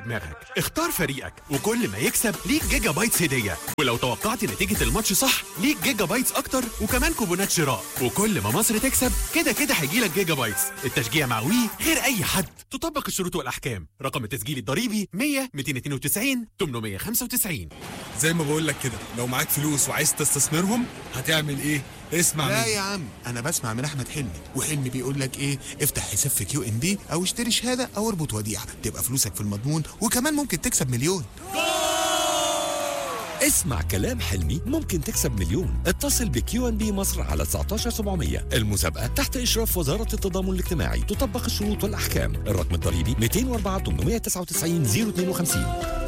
دماغك اختار فريقك وكل ما يكسب ليك جيجا بايتس هديه ولو توقعت نتيجه الماتش صح ليك جيجا بايتس اكتر وكمان كوبونات شراء وكل ما مصر تكسب كده كده هيجيلك جيجا بايتس التشجيع مع وي غير اي حد تطبق الشروط والاحكام رقم التسجيل الضريبي 100 292 895 زي ما بقول لك كده لو معاك فلوس وعايز تستثمرهم هتعمل ايه اسمع لا مني يا عم انا بسمع من احمد حلمي وحلمي بيقول لك ايه افتح حساب في كيو ام بي او اشتري شهاده او اربط وديعه تبقى فلوسك في المضمون وكمان ممكن تكسب مليون اسمع كلام حلمي ممكن تكسب مليون اتصل بكيو ان بي مصر على 19700 المسابقة تحت إشراف وزارة التضامن الاجتماعي تطبق الشروط والأحكام الرقم الضريبي 204 899 052